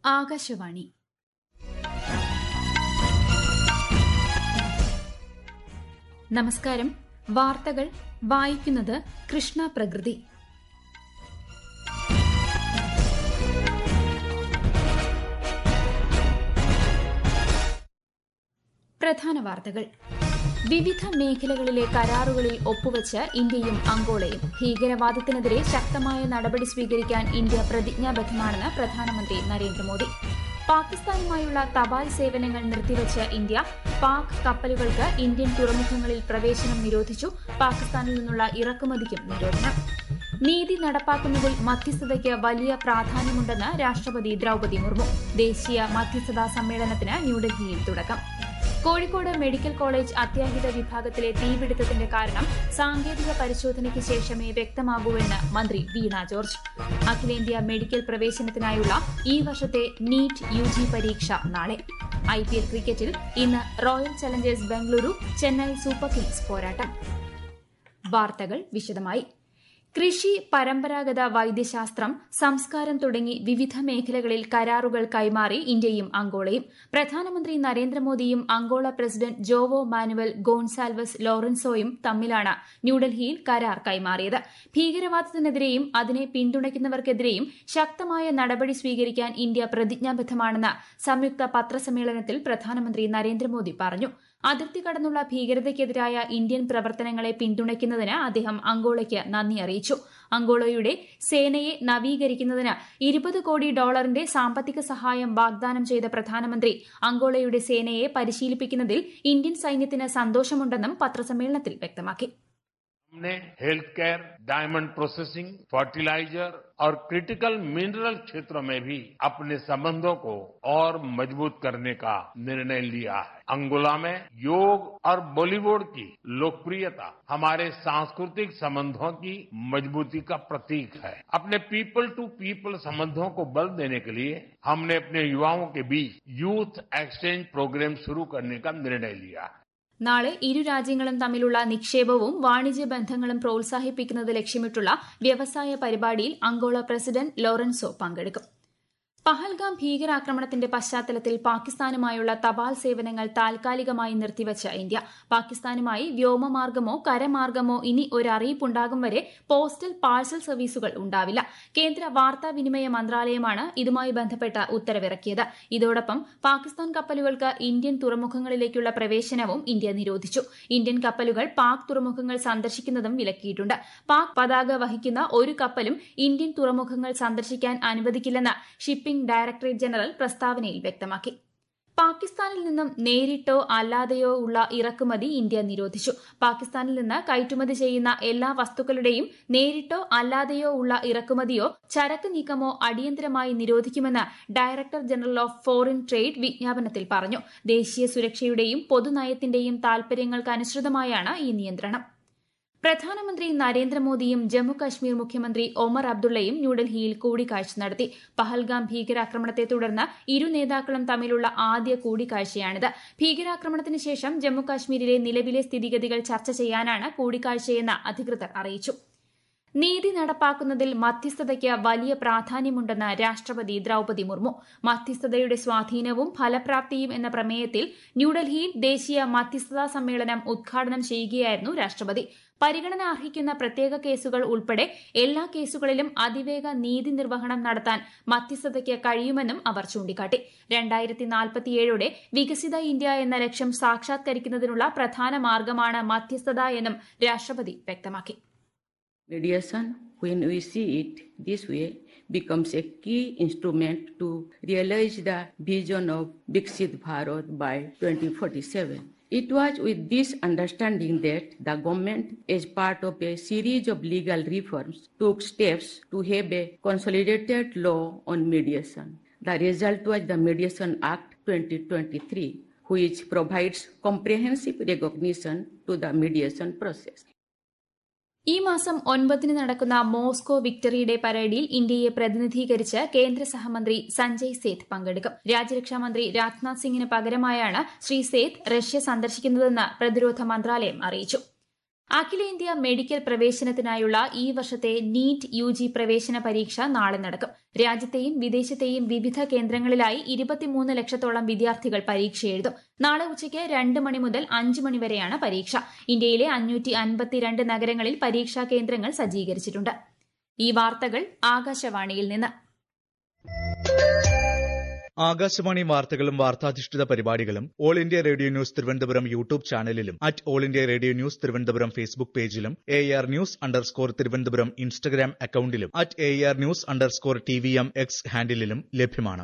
ആകാശവാണി നമസ്കാരം വാർത്തകൾ വായിക്കുന്നത് കൃഷ്ണ പ്രകൃതി പ്രധാന വാർത്തകൾ വിവിധ മേഖലകളിലെ കരാറുകളിൽ ഒപ്പുവച്ച് ഇന്ത്യയും അങ്കോളയും ഭീകരവാദത്തിനെതിരെ ശക്തമായ നടപടി സ്വീകരിക്കാൻ ഇന്ത്യ പ്രതിജ്ഞാബദ്ധമാണെന്ന് പ്രധാനമന്ത്രി നരേന്ദ്രമോദി പാകിസ്ഥാനുമായുള്ള തപാൽ സേവനങ്ങൾ നിർത്തിവച്ച് ഇന്ത്യ പാക് കപ്പലുകൾക്ക് ഇന്ത്യൻ തുറമുഖങ്ങളിൽ പ്രവേശനം നിരോധിച്ചു പാകിസ്ഥാനിൽ നിന്നുള്ള ഇറക്കുമതിക്കും നിരോധനം നീതി നടപ്പാക്കുന്നതിൽ മധ്യസ്ഥതയ്ക്ക് വലിയ പ്രാധാന്യമുണ്ടെന്ന് രാഷ്ട്രപതി ദ്രൌപതി മുർമു ദേശീയ മധ്യസ്ഥതാ സമ്മേളനത്തിന് ന്യൂഡൽഹിയിൽ തുടക്കം കോഴിക്കോട് മെഡിക്കൽ കോളേജ് അത്യാഹിത വിഭാഗത്തിലെ തീപിടുത്തത്തിന്റെ കാരണം സാങ്കേതിക പരിശോധനയ്ക്ക് ശേഷമേ വ്യക്തമാകൂവെന്ന് മന്ത്രി വീണ ജോർജ് അഖിലേന്ത്യാ മെഡിക്കൽ പ്രവേശനത്തിനായുള്ള ഈ വർഷത്തെ നീറ്റ് യു ജി പരീക്ഷ നാളെ ഐ പി എൽ ക്രിക്കറ്റിൽ ഇന്ന് Royal Challengers Bengaluru Chennai Super Kings പോരാട്ടം വാർത്തകൾ വിശദമായി കൃഷി പരമ്പരാഗത വൈദ്യശാസ്ത്രം സംസ്കാരം തുടങ്ങി വിവിധ മേഖലകളിൽ കരാറുകൾ കൈമാറി ഇന്ത്യയും അങ്കോളയും പ്രധാനമന്ത്രി നരേന്ദ്രമോദിയും Angola president Joao Manuel Goncalves ലോറൻസോയും തമ്മിലാണ് ന്യൂഡൽഹിയിൽ കരാർ കൈമാറിയത് ഭീകരവാദത്തിനെതിരെയും അതിനെ പിന്തുണയ്ക്കുന്നവർക്കെതിരെയും ശക്തമായ നടപടി സ്വീകരിക്കാൻ ഇന്ത്യ പ്രതിജ്ഞാബദ്ധമാണെന്ന് സംയുക്ത പത്രസമ്മേളനത്തിൽ പ്രധാനമന്ത്രി നരേന്ദ്രമോദി പറഞ്ഞു അതിർത്തി കടന്നുള്ള ഭീകരതയ്ക്കെതിരായ ഇന്ത്യൻ പ്രവർത്തനങ്ങളെ പിന്തുണയ്ക്കുന്നതിന് അദ്ദേഹം അങ്കോളയ്ക്ക് നന്ദി അറിയിച്ചു അങ്കോളയുടെ സേനയെ നവീകരിക്കുന്നതിന് ഇരുപത് കോടി ഡോളറിന്റെ സാമ്പത്തിക സഹായം വാഗ്ദാനം ചെയ്ത പ്രധാനമന്ത്രി അങ്കോളയുടെ സേനയെ പരിശീലിപ്പിക്കുന്നതിൽ ഇന്ത്യൻ സൈന്യത്തിന് സന്തോഷമുണ്ടെന്നും പത്രസമ്മേളനത്തിൽ വ്യക്തമാക്കി हमने health care diamond processing fertiliser और क्रिटिकल मिनरल क्षेत्रों में भी अपने संबंधों को और मजबूत करने का निर्णय लिया है अंगोला में योग और बॉलीवुड की लोकप्रियता हमारे सांस्कृतिक संबंधों की मजबूती का प्रतीक है अपने पीपल टू पीपल संबंधों को बल देने के लिए हमने अपने युवाओं के बीच यूथ एक्सचेंज प्रोग्राम शुरू करने का निर्णय लिया है നാളെ ഇരു രാജ്യങ്ങളും തമ്മിലുള്ള നിക്ഷേപവും വാണിജ്യ ബന്ധങ്ങളും പ്രോത്സാഹിപ്പിക്കുന്നത് ലക്ഷ്യമിട്ടുള്ള വ്യവസായ പരിപാടിയിൽ അങ്കോള പ്രസിഡന്റ് ലോറൻസോ പങ്കെടുക്കും പഹൽഗാം ഭീകരാക്രമണത്തിന്റെ പശ്ചാത്തലത്തിൽ പാകിസ്ഥാനുമായുള്ള തപാൽ സേവനങ്ങൾ താൽക്കാലികമായി നിർത്തിവച്ച ഇന്ത്യ പാകിസ്ഥാനുമായി വ്യോമമാർഗമോ കരമാർഗമോ ഇനി ഒരു അറിയിപ്പുണ്ടാകും വരെ പോസ്റ്റൽ പാഴ്സൽ സർവീസുകൾ ഉണ്ടാവില്ല കേന്ദ്ര വാർത്താവിനിമയ മന്ത്രാലയമാണ് ഇതുമായി ബന്ധപ്പെട്ട ഉത്തരവിറക്കിയത് ഇതോടൊപ്പം പാകിസ്ഥാൻ കപ്പലുകൾക്ക് ഇന്ത്യൻ തുറമുഖങ്ങളിലേക്കുള്ള പ്രവേശനവും ഇന്ത്യ നിരോധിച്ചു ഇന്ത്യൻ കപ്പലുകൾ പാക് തുറമുഖങ്ങൾ സന്ദർശിക്കുന്നതും വിലക്കിയിട്ടുണ്ട് പാക് പതാക വഹിക്കുന്ന ഒരു കപ്പലും ഇന്ത്യൻ തുറമുഖങ്ങൾ സന്ദർശിക്കാൻ അനുവദിക്കില്ലെന്ന് ഷിപ്പിംഗ് ഡയറക്ടറേറ്റ് ജനറൽ പ്രസ്താവനയിൽ വ്യക്തമാക്കി പാകിസ്ഥാനിൽ നിന്നും നേരിട്ടോ അല്ലാതെയോ ഉള്ള ഇറക്കുമതി ഇന്ത്യ നിരോധിച്ചു പാകിസ്ഥാനിൽ നിന്ന് കയറ്റുമതി ചെയ്യുന്ന എല്ലാ വസ്തുക്കളുടെയും നേരിട്ടോ അല്ലാതെയോ ഉള്ള ഇറക്കുമതിയോ ചരക്ക് നീക്കമോ അടിയന്തരമായി നിരോധിക്കുമെന്ന് director general of foreign trade വിജ്ഞാപനത്തിൽ പറഞ്ഞു ദേശീയ സുരക്ഷയുടെയും പൊതുനയത്തിന്റെയും താൽപര്യങ്ങൾക്കനുസൃതമായാണ് ഈ നിയന്ത്രണം പ്രധാനമന്ത്രി നരേന്ദ്രമോദിയും ജമ്മുകശ്മീർ മുഖ്യമന്ത്രി ഒമർ അബ്ദുള്ളയും ന്യൂഡൽഹിയിൽ കൂടിക്കാഴ്ച നടത്തി പഹൽഗാം ഭീകരാക്രമണത്തെ തുടർന്ന് ഇരു നേതാക്കളും തമ്മിലുള്ള ആദ്യ കൂടിക്കാഴ്ചയാണിത് ഭീകരാക്രമണത്തിന് ശേഷം ജമ്മുകാശ്മീരിലെ നിലവിലെ സ്ഥിതിഗതികൾ ചർച്ച ചെയ്യാനാണ് കൂടിക്കാഴ്ചയെന്ന് അധികൃതർ അറിയിച്ചു നീതി നടപ്പാക്കുന്നതിൽ മധ്യസ്ഥതയ്ക്ക് വലിയ പ്രാധാന്യമുണ്ടെന്ന് രാഷ്ട്രപതി ദ്രൌപതി മുർമു മധ്യസ്ഥതയുടെ സ്വാധീനവും ഫലപ്രാപ്തിയും എന്ന പ്രമേയത്തിൽ ന്യൂഡൽഹിയിൽ ദേശീയ മധ്യസ്ഥതാ സമ്മേളനം ഉദ്ഘാടനം ചെയ്യുകയായിരുന്നു രാഷ്ട്രപതി പരിഗണന അർഹിക്കുന്ന പ്രത്യേക കേസുകൾ ഉൾപ്പെടെ എല്ലാ കേസുകളിലും അതിവേഗ നീതി നിർവഹണം നടത്താൻ മധ്യസ്ഥതയ്ക്ക് കഴിയുമെന്നും അവർ ചൂണ്ടിക്കാട്ടി രണ്ടായിരത്തി നാൽപ്പത്തിയേഴോടെ വികസിത ഇന്ത്യ എന്ന ലക്ഷ്യം സാക്ഷാത്കരിക്കുന്നതിനുള്ള പ്രധാന മാർഗമാണ് മധ്യസ്ഥത എന്നും രാഷ്ട്രപതി വ്യക്തമാക്കി Mediation, when we see it this way, becomes a key instrument to realize the vision of Viksit Bharat by 2047. It was with this understanding that the government, as part of a series of legal reforms, took steps to have a consolidated law on mediation. The result was the Mediation Act 2023, which provides comprehensive recognition to the mediation process. ഈ മാസം ഒൻപതിന് നടക്കുന്ന Moscow victory day പരേഡിൽ ഇന്ത്യയെ പ്രതിനിധീകരിച്ച് കേന്ദ്ര സഹമന്ത്രി സഞ്ജയ് സേത്ത് പങ്കെടുക്കും രാജ്യരക്ഷാമന്ത്രി രാജ്നാഥ് സിംഗിന് പകരമായാണ് ശ്രീ സേത്ത് റഷ്യ സന്ദർശിക്കുന്നതെന്ന് പ്രതിരോധ മന്ത്രാലയം അറിയിച്ചു അഖിലേന്ത്യാ മെഡിക്കൽ പ്രവേശനത്തിനായുള്ള ഈ വർഷത്തെ നീറ്റ് യു ജി പ്രവേശന പരീക്ഷ നാളെ നടക്കും രാജ്യത്തെയും വിദേശത്തെയും വിവിധ കേന്ദ്രങ്ങളിലായി ഇരുപത്തിമൂന്ന് ലക്ഷത്തോളം വിദ്യാർത്ഥികൾ പരീക്ഷ എഴുതും നാളെ ഉച്ചയ്ക്ക് രണ്ട് മണി മുതൽ അഞ്ച് മണി വരെയാണ് പരീക്ഷ ഇന്ത്യയിലെ അഞ്ഞൂറ്റി അൻപത്തിരണ്ട് നഗരങ്ങളിൽ പരീക്ഷാ കേന്ദ്രങ്ങൾ സജ്ജീകരിച്ചിട്ടുണ്ട് ഈ വാർത്തകൾ ആകാശവാണിയിൽ നിന്ന് ആകാശവാണി വാർത്തകളും വാർത്താധിഷ്ഠിത പരിപാടികളും All India Radio news Thiruvananthapuram YouTube ചാനലിലും at All India Radio news Thiruvananthapuram Facebook പേജിലും A R news underscore Thiruvananthapuram Instagram അക്കൌണ്ടിലും at A R news underscore T V M X ഹാൻഡിലും ലഭ്യമാണ്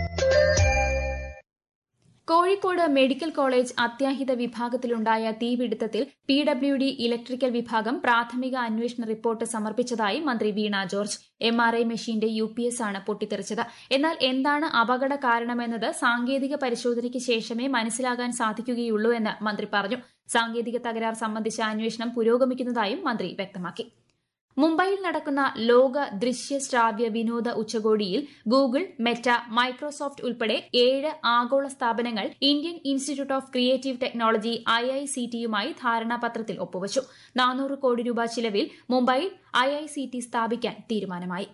കോഴിക്കോട് മെഡിക്കൽ കോളേജ് അത്യാഹിത വിഭാഗത്തിലുണ്ടായ തീപിടുത്തത്തിൽ പി ഡബ്ല്യു ഡി ഇലക്ട്രിക്കൽ വിഭാഗം പ്രാഥമിക അന്വേഷണ റിപ്പോർട്ട് സമർപ്പിച്ചതായി മന്ത്രി Veena George M R I മെഷീന്റെ യു പി എസ് ആണ് പൊട്ടിത്തെറിച്ചത് എന്നാൽ എന്താണ് അപകട കാരണമെന്നത് സാങ്കേതിക പരിശോധനയ്ക്ക് ശേഷമേ മനസ്സിലാകാൻ സാധിക്കുകയുള്ളൂ എന്ന് മന്ത്രി പറഞ്ഞു സാങ്കേതിക തകരാർ സംബന്ധിച്ച അന്വേഷണം പുരോഗമിക്കുന്നതായും മന്ത്രി വ്യക്തമാക്കി മുംബൈയിൽ നടക്കുന്ന ലോക ദൃശ്യ ശ്രാവ്യ വിനോദ ഉച്ചകോടിയിൽ ഗൂഗിൾ മെറ്റ മൈക്രോസോഫ്റ്റ് ഉൾപ്പെടെ ഏഴ് ആഗോള സ്ഥാപനങ്ങൾ Indian Institute of Creative Technology I I C ടിയുമായി ധാരണാപത്രത്തിൽ ഒപ്പുവച്ചു നാനൂറ് കോടി രൂപ ചിലവിൽ മുംബൈയിൽ ഐ ഐ സി ടി സ്ഥാപിക്കാൻ തീരുമാനമായി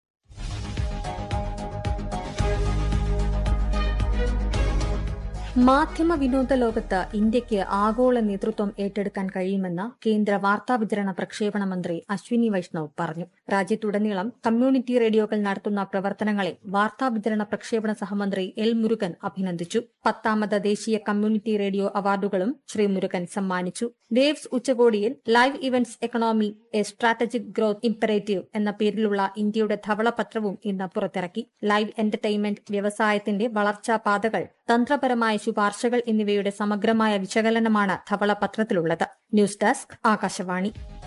മാധ്യമ വിനോദ ലോകത്ത് ഇന്ത്യയ്ക്ക് ആഗോള നേതൃത്വം ഏറ്റെടുക്കാൻ കഴിയുമെന്ന് കേന്ദ്ര വാർത്താവിതരണ പ്രക്ഷേപണ മന്ത്രി അശ്വിനി വൈഷ്ണവ് പറഞ്ഞു രാജ്യത്തുടനീളം കമ്മ്യൂണിറ്റി റേഡിയോകൾ നടത്തുന്ന പ്രവർത്തനങ്ങളെ വാർത്താവിതരണ പ്രക്ഷേപണ സഹമന്ത്രി എൽ മുരുകൻ അഭിനന്ദിച്ചു പത്താമത് ദേശീയ കമ്മ്യൂണിറ്റി റേഡിയോ അവാർഡുകളും ശ്രീ മുരുകൻ സമ്മാനിച്ചു വേവ്സ് ഉച്ചകോടിയിൽ live events economy a strategic growth imperative എന്ന പേരിലുള്ള ഇന്ത്യയുടെ ധവളപത്രവും ഇന്ന് പുറത്തിറക്കി ലൈവ് എന്റർടൈൻമെന്റ് വ്യവസായത്തിന്റെ വളർച്ചാ പാതകൾ തന്ത്രപരമായ ശുപാർശകൾ എന്നിവയുടെ സമഗ്രമായ വിശകലനമാണ് ധവളപത്രത്തിലുള്ളത് ന്യൂസ് ഡെസ്ക് ആകാശവാണി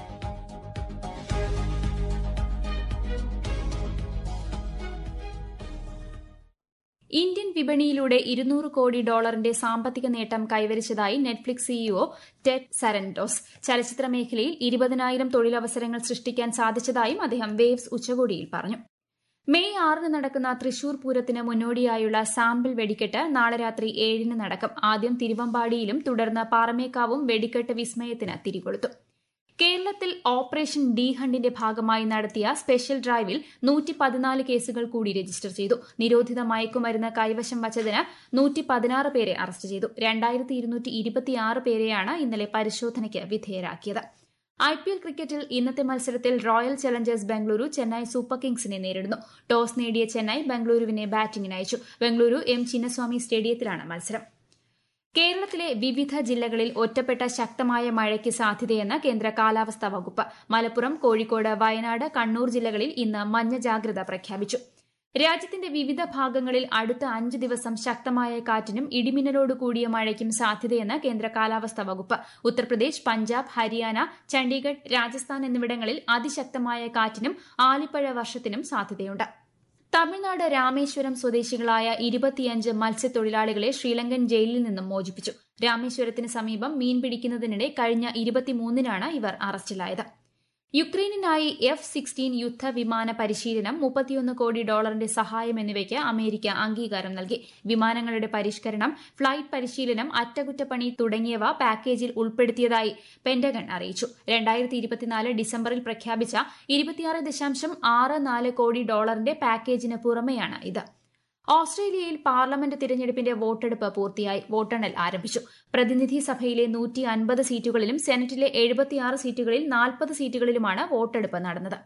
ഇന്ത്യൻ വിപണിയിലൂടെ ഇരുന്നൂറ് കോടി ഡോളറിന്റെ സാമ്പത്തിക നേട്ടം കൈവരിച്ചതായി നെറ്റ്ഫ്ലിക്സ് സിഇഒ ടെഡ് സരന്റോസ് ചലച്ചിത്ര മേഖലയിൽ ഇരുപതിനായിരം തൊഴിലവസരങ്ങൾ സൃഷ്ടിക്കാൻ സാധിച്ചതായും അദ്ദേഹം വേവ്സ് ഉച്ചകോടിയിൽ പറഞ്ഞു മെയ് ആറിന് നടക്കുന്ന തൃശൂർ പൂരത്തിന് മുന്നോടിയായുള്ള സാമ്പിൾ വെടിക്കെട്ട് നാളെ രാത്രി ഏഴിന് നടക്കും ആദ്യം തിരുവമ്പാടിയിലും തുടർന്ന് പാറമേക്കാവും വെടിക്കെട്ട് വിസ്മയത്തിന് തിരികൊളുത്തും കേരളത്തിൽ ഓപ്പറേഷൻ ഡി ഹണ്ടിന്റെ ഭാഗമായി നടത്തിയ സ്പെഷ്യൽ ഡ്രൈവിൽ നൂറ്റി പതിനാല് കേസുകൾ കൂടി രജിസ്റ്റർ ചെയ്തു നിരോധിത മയക്കുമരുന്ന് കൈവശം വച്ചതിന് നൂറ്റി പതിനാറ് പേരെ അറസ്റ്റ് ചെയ്തു രണ്ടായിരത്തി ഇരുന്നൂറ്റി ഇരുപത്തിയാറ് പേരെയാണ് ഇന്നലെ പരിശോധനയ്ക്ക് വിധേയരാക്കിയത് ഐ പി എൽ ക്രിക്കറ്റിൽ ഇന്നത്തെ മത്സരത്തിൽ Royal Challengers Bengaluru Chennai Super കിങ്സിനെ നേരിടുന്നു ടോസ് നേടിയ ചെന്നൈ ബംഗളൂരുവിനെ ബാറ്റിംഗിന് അയച്ചു ബംഗളൂരു എം ചിന്നസ്വാമി സ്റ്റേഡിയത്തിലാണ് മത്സരം കേരളത്തിലെ വിവിധ ജില്ലകളിൽ ഒറ്റപ്പെട്ട ശക്തമായ മഴയ്ക്ക് സാധ്യതയെന്ന് കേന്ദ്ര കാലാവസ്ഥാ വകുപ്പ് മലപ്പുറം കോഴിക്കോട് വയനാട് കണ്ണൂർ ജില്ലകളിൽ ഇന്ന് മഞ്ഞ ജാഗ്രത പ്രഖ്യാപിച്ചു രാജ്യത്തിന്റെ വിവിധ ഭാഗങ്ങളിൽ അടുത്ത അഞ്ച് ദിവസം ശക്തമായ കാറ്റിനും ഇടിമിന്നലോട് കൂടിയ മഴയ്ക്കും സാധ്യതയെന്ന് കേന്ദ്ര കാലാവസ്ഥാ വകുപ്പ് ഉത്തർപ്രദേശ് പഞ്ചാബ് ഹരിയാന ചണ്ഡീഗഡ് രാജസ്ഥാൻ എന്നിവിടങ്ങളിൽ അതിശക്തമായ കാറ്റിനും ആലിപ്പഴ വർഷത്തിനും സാധ്യതയുണ്ട് തമിഴ്നാട് രാമേശ്വരം സ്വദേശികളായ ഇരുപത്തിയഞ്ച് മത്സ്യത്തൊഴിലാളികളെ ശ്രീലങ്കൻ ജയിലിൽ നിന്നും മോചിപ്പിച്ചു രാമേശ്വരത്തിന് സമീപം മീൻ പിടിക്കുന്നതിനിടെ കഴിഞ്ഞ ഇരുപത്തിമൂന്നിനാണ് ഇവർ അറസ്റ്റിലായത് യുക്രൈനിനായി എഫ് സിക്സ്റ്റീൻ യുദ്ധ വിമാന പരിശീലനം മുപ്പത്തിയൊന്ന് കോടി ഡോളറിന്റെ സഹായം എന്നിവയ്ക്ക് അമേരിക്ക അംഗീകാരം നൽകി വിമാനങ്ങളുടെ പരിഷ്കരണം ഫ്ളൈറ്റ് പരിശീലനം അറ്റകുറ്റപ്പണി തുടങ്ങിയവ പാക്കേജിൽ ഉൾപ്പെടുത്തിയതായി പെന്റഗൺ അറിയിച്ചു രണ്ടായിരത്തി ഇരുപത്തിനാല് ഡിസംബറിൽ പ്രഖ്യാപിച്ച ഇരുപത്തിയാറ് ദശാംശം ആറ് നാല് കോടി ഡോളറിന്റെ പാക്കേജിന് പുറമെയാണ് ഇത് ഓസ്ട്രേലിയയിൽ പാർലമെന്റ് തിരഞ്ഞെടുപ്പിന്റെ വോട്ടെടുപ്പ് പൂർത്തിയായി വോട്ടെണ്ണൽ ആരംഭിച്ചു പ്രതിനിധി സഭയിലെ നൂറ്റി അൻപത് സീറ്റുകളിലും സെനറ്റിലെ എഴുപത്തിയാറ് സീറ്റുകളിൽ നാൽപ്പത് സീറ്റുകളിലുമാണ് വോട്ടെടുപ്പ് നടന്നത്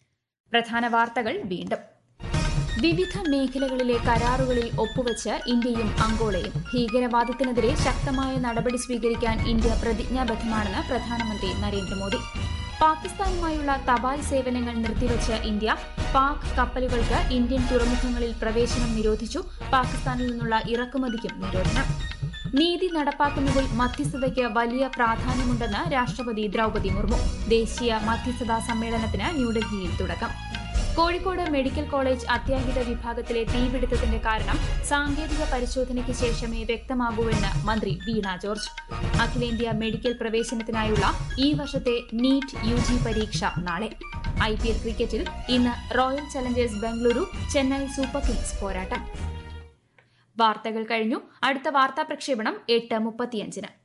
പ്രധാന വാർത്തകൾ വീണ്ടും വിവിധ മേഖലകളിലെ കരാറുകളിൽ ഒപ്പുവച്ച് ഇന്ത്യയും അങ്കോളയും ഭീകരവാദത്തിനെതിരെ ശക്തമായ നടപടി സ്വീകരിക്കാൻ ഇന്ത്യ പ്രതിജ്ഞാബദ്ധമാണെന്ന് പ്രധാനമന്ത്രി നരേന്ദ്രമോദി പാകിസ്ഥാനുമായുള്ള തപാൽ സേവനങ്ങൾ നിർത്തിവച്ച് ഇന്ത്യ പാക് കപ്പലുകൾക്ക് ഇന്ത്യൻ തുറമുഖങ്ങളിൽ പ്രവേശനം നിരോധിച്ചു പാകിസ്ഥാനിൽ നിന്നുള്ള ഇറക്കുമതിക്കും നിരോധനം നീതി നടപ്പാക്കുന്നതിൽ മധ്യസ്ഥതയ്ക്ക് വലിയ പ്രാധാന്യമുണ്ടെന്ന് രാഷ്ട്രപതി ദ്രൌപതി മുർമു ദേശീയ മധ്യസ്ഥതാ സമ്മേളനത്തിന് ന്യൂഡൽഹിയിൽ തുടക്കം കോഴിക്കോട് മെഡിക്കൽ കോളേജ് അത്യാഹിത വിഭാഗത്തിലെ തീപിടുത്തത്തിന്റെ കാരണം സാങ്കേതിക പരിശോധനയ്ക്ക് ശേഷമേ വ്യക്തമാകൂവെന്ന് മന്ത്രി വീണ ജോർജ് അഖിലേന്ത്യാ മെഡിക്കൽ പ്രവേശനത്തിനായുള്ള ഈ വർഷത്തെ നീറ്റ് യു ജി പരീക്ഷ നാളെ ഐ പി എൽ ക്രിക്കറ്റിൽ ഇന്ന് Royal Challengers Bengaluru Chennai Super Kings പോരാട്ടം വാർത്തകൾ കഴിഞ്ഞു അടുത്ത വാർത്താ പ്രക്ഷേപണം എട്ട് മുപ്പത്തിയഞ്ചിന്